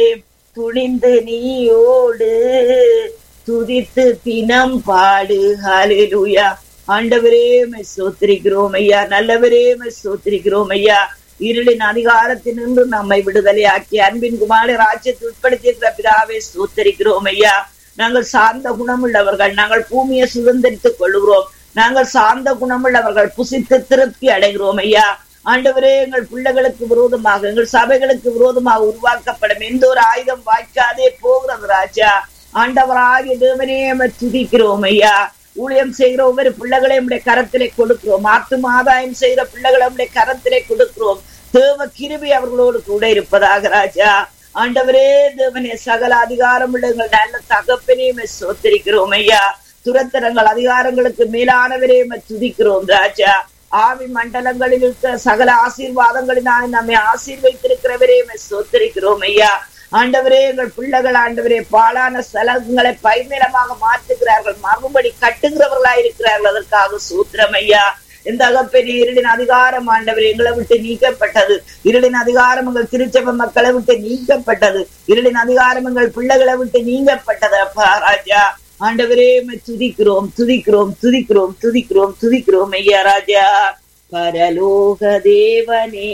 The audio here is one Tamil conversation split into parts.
துணிந்து நீயோடு துதித்து தினம் பாடு ஹalleluya ஆண்டவரே மை சோத்திரிக்கிறோம் ஐயா நல்லவரே மை சோத்திரிக்கிறோம் ஐயா இருளின் அதிகாரத்தினின்று நம்மை விடுதலையாக்கி அன்பின் குமார ராஜ்யத்தை உட்படுத்தியிருக்கிற பிதாவை சோத்தரிக்கிறோம் ஐயா நாங்கள் சார்ந்த குணமுள்ளவர்கள் நாங்கள் பூமியை சுதந்திரித்துக் கொள்கிறோம் நாங்கள் சார்ந்த குணமுள்ளவர்கள் புசித்து திருப்தி அடைகிறோம் ஐயா ஆண்டவரே எங்கள் பிள்ளைகளுக்கு விரோதமாக எங்கள் சபைகளுக்கு விரோதமாக உருவாக்கப்படும் எந்த ஒரு ஆயுதம் வாய்க்காதே போகிறது ராஜா ஆண்டவராகிய தேவனே எம்மை துதிக்கிறோம் ஐயா ஊழியம் செய்கிற ஒவ்வொரு பிள்ளைகளையும் உடைய கரத்திலே கொடுக்கிறோம் ஆத்தும் ஆதாயம் செய்கிற பிள்ளைகளை உடைய கரத்திலே கொடுக்கிறோம் தேவ கிருபி அவர்களோடு கூட இருப்பதாக ராஜா ஆண்டவரே தேவனே சகல அதிகாரம் உள்ள எங்கள் நல்ல தகப்பனையுமே சோத்தரிக்கிறோம் ஐயா துரத்தரங்கள் அதிகாரங்களுக்கு மேலானவரே துதிக்கிறோம் ராஜா ஆவி மண்டலங்களில் இருக்கிற சகல ஆசீர்வாதங்களினாலே நம்மை ஆசீர்வைத்திருக்கிறவரே சோத்தரிக்கிறோம் ஐயா ஆண்டவரே எங்கள் பிள்ளைகள் ஆண்டவரே பாலான ஸ்தலங்களை பைநிலமாக மாற்றுகிறார்கள் மறுபடி கட்டுகிறவர்களா இருக்கிறார்கள் அதற்காக சூத்திரம் ஐயா இந்த அகப்பெரிய இருளின் அதிகாரம் ஆண்டவர் எங்களை விட்டு நீக்கப்பட்டது இருளின் அதிகாரம் எங்கள் திருச்சபை மக்களை விட்டு நீக்கப்பட்டது இருளின் அதிகாரம் எங்கள் பிள்ளைகளை விட்டு நீங்கப்பட்டது அப்பா ராஜா ஆண்டவரே துதிக்கிறோம் துதிக்கிறோம் துதிக்கிறோம் துதிக்கிறோம் துதிக்கிறோம் ஐயா ராஜா பரலோக தேவனே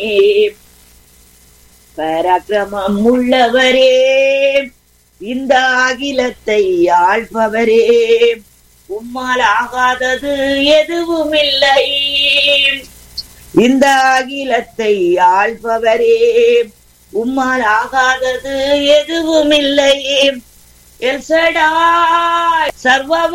பராக்கிரமம் உள்ளவரே இந்த அகிலத்தை ஆள்பவரே உம்மால் ஆகாதது எதுவும் இல்லை இந்த அகிலத்தை ஆள்பவரே உம்மால் ஆகாதது எதுவும் இல்லை எல்சடாய் சர்வ